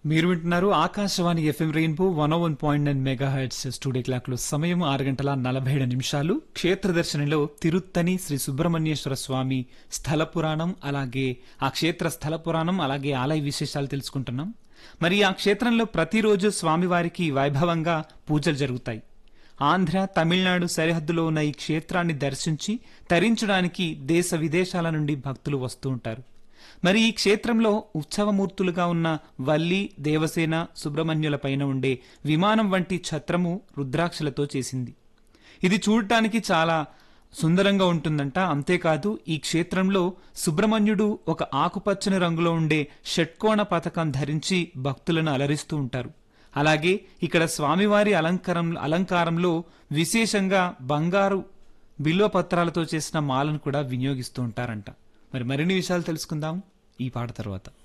మీరు వింటున్నారు Akashvani FM rainbow one one point nine megahertz studio clock లో సమయం ఆరు గంటల నలభై ఏడు నిమిషాలు క్షేత్ర దర్శనంలో తిరుత్తని శ్రీ సుబ్రహ్మణ్యేశ్వర స్వామి స్థల పురాణం అలాగే ఆ క్షేత్ర స్థల పురాణం అలాగే ఆలయ విశేషాలు తెలుసుకుంటున్నాం మరి ఆ క్షేత్రంలో ప్రతిరోజు స్వామివారికి వైభవంగా పూజలు జరుగుతాయి ఆంధ్ర తమిళనాడు సరిహద్దులో ఉన్న ఈ క్షేత్రాన్ని దర్శించి తరించడానికి దేశ విదేశాల నుండి భక్తులు వస్తూ ఉంటారు మరి ఈ క్షేత్రంలో ఉత్సవమూర్తులుగా ఉన్న వల్లి దేవసేన సుబ్రహ్మణ్యుల పైన ఉండే విమానం వంటి ఛత్రము రుద్రాక్షలతో చేసింది ఇది చూడటానికి చాలా సుందరంగా ఉంటుందంట అంతేకాదు ఈ క్షేత్రంలో సుబ్రహ్మణ్యుడు ఒక ఆకుపచ్చని రంగులో ఉండే షట్కోణ పథకం ధరించి భక్తులను అలరిస్తూ ఉంటారు అలాగే ఇక్కడ స్వామివారి అలంకారం అలంకారంలో విశేషంగా బంగారు బిల్వ పత్రాలతో చేసిన మాలను కూడా వినియోగిస్తూ ఉంటారంట మరి మరిన్ని విషయాలు తెలుసుకుందాం ఈ పాట తర్వాత